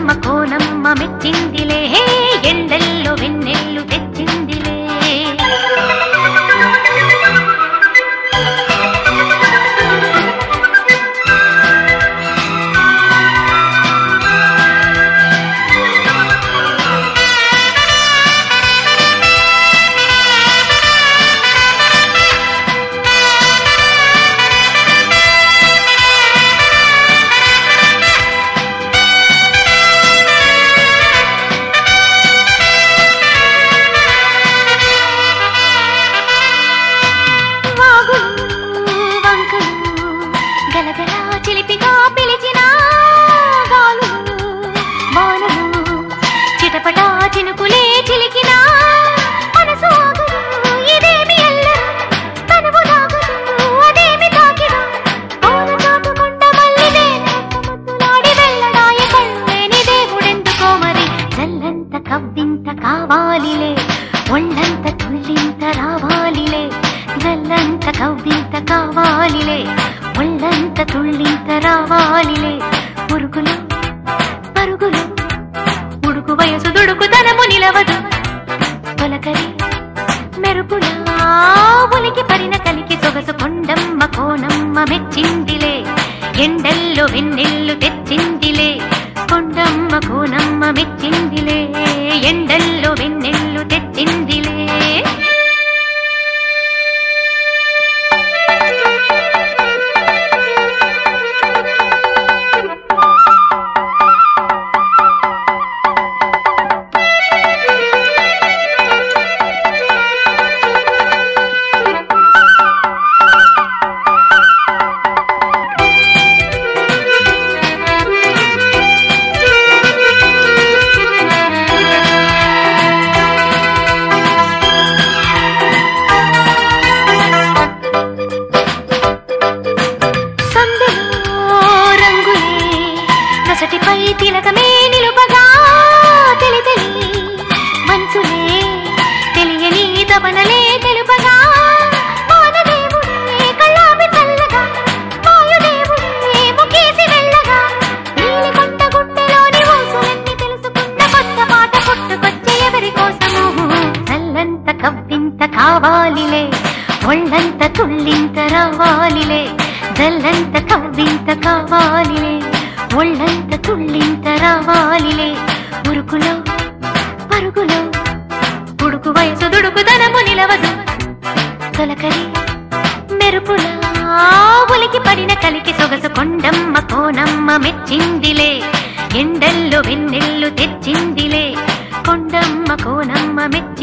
కొండమ్మ కోనమ్మ మెచ్చిందిలే హే ఎండల్లో వెన్నెల్లు తెచ్చిందిలే వాగులు వంకలు గలగల చిలిపిగా పిలిచిన గాలులు వానలు చిటపట చినుకులే చిలికిన మనసు ఆగదు ఇదేమి అల్లరు తనువు నాగదు అదేమి తాకిన పౌన చాటుకుంట మల్లిదే ముద్దులాడి వెళ్ళడాయ కళ్ళేని దేవుడెందుకో మరి జల్లంత కవ్వింత కావాలిలే ఒళ్ళంత తుళ్ళింత రావాలిలే జల్లంత కవ్వింత కావాలిలే ఒళ్ళంత తుళ్ళింత రావాలిలే పురుగులు పరుగులు ఉడుకు వయసు దుడుకుతనము నిలవదు తొలకరి మెరుపులా ఉలికి పరిన కలికి సొగసు కొండమ్మ కోనమ్మ మెచ్చిందిలే ఎండల్లో వెన్నెల్లు తెచ్చిందిలే కొండమ్మ కోనమ్మ మెచ్చిందిలే ఎండల్లో వెన్నెల్లు తెచ్చిందిలే సందులో రంగులే నొసటిపై తిలకమే నిలుపగా తెలి తెలి మంచులే తెలియని తపనలే తెలుపగా వానదేవుడే కళ్ళాపి చల్లగా వాయుదేవుడే ముఖేసి వెళ్ళగా నీలి కొండ గుండెలోని ఊసులన్నీ తెలుసుకున్న కొత్త పాట పుట్టుకొచ్చే ఎవరి కోసము చల్లంత కవ్వింత కావాలిలే ఒళ్ళంత తుళ్ళింత రావాలిలే జల్లంత కవ్వింత కావాలిలే ఒళ్ళంత తుళ్ళింత రావాలిలే ఉరుకులో పరుగులో ఉడుకు వయసు దుడుకుదనము నిలవదు తొలకరి మెరుపులా ఉలికి పడిన కలికి సొగసు కొండమ్మ కోనమ్మ మెచ్చిందిలే ఎండల్లో వెన్నెల్లు తెచ్చిందిలే కొండమ్మ కోనమ్మ మెచ్చింది